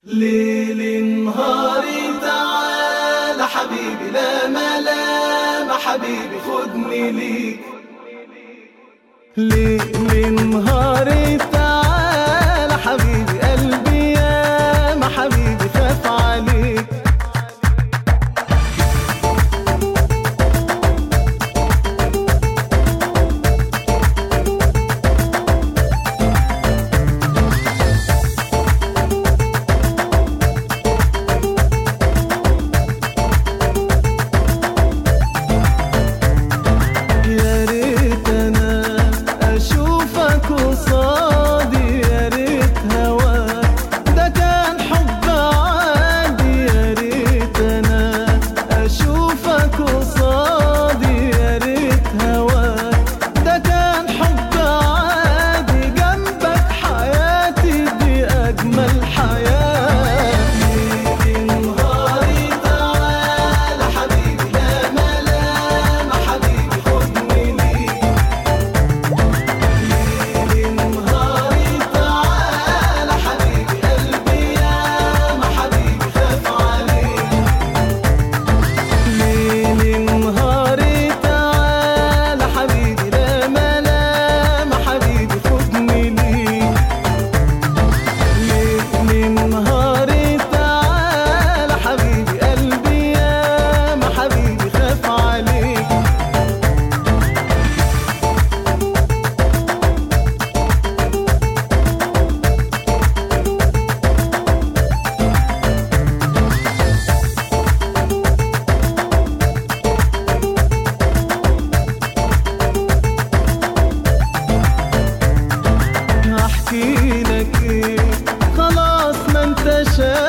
ليل نهاري تعال حبيبي لا ملام حبيبي خدني ليك ليل نهاري تعال حبيبي قلبي يا ما حبيبي خاف عليك يا ريت انا اشوفك قصادي يا ريت هواك ده كان حب عادي يا ريت انا اشوفك قصادي يا ريت هواك ده كان حب عادي جنبك حياتي دي اجمل حياه ليل نهاري تعال حبيبي لا ملام حبيبي خدني ليك ليل نهاري تعال حبيبي قلبي يا ما حبيبي خاف عليك ليل نهاري تعال حبيبي لا ملام حبيبي خدني ليك ليل نهاري تعال حبيبي قلبي يا ما حبيبي خاف عليك هحكي لك ايه خلاص ما انت شايف